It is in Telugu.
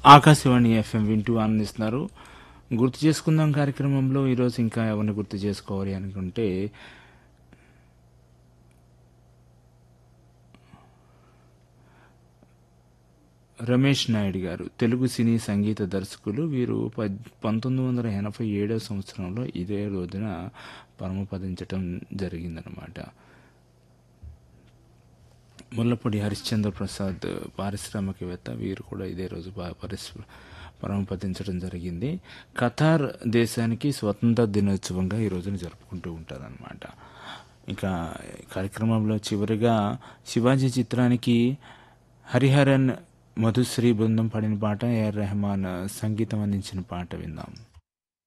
ఆకాశవాణి ఎఫ్ఎం వింటూ ఆనందిస్తున్నారు గుర్తు చేసుకుందాం కార్యక్రమంలో ఈరోజు ఇంకా ఎవరిని గుర్తు చేసుకోవాలి అనుకుంటే రమేష్ నాయుడు గారు తెలుగు సినీ సంగీత దర్శకులు వీరు పద్ పంతొమ్మిది వందల ఎనభై ఏడవ సంవత్సరంలో ఇదే రోజున పరమపదించటం జరిగిందనమాట ముల్లపూడి హరిశ్చంద్ర ప్రసాద్ పారిశ్రామికవేత్త వీరు కూడా ఇదే రోజు ప- పరిశ్ పరమపదించడం జరిగింది ఖతార్ దేశానికి స్వతంత్ర దినోత్సవంగా ఈ రోజున జరుపుకుంటూ ఉంటారనమాట ఇంకా కార్యక్రమంలో చివరిగా శివాజీ చిత్రానికి హరిహరన్ మధుశ్రీ బృందం పాడిన పాట ఏఆర్ రెహమాన్ సంగీతం అందించిన పాట విందాం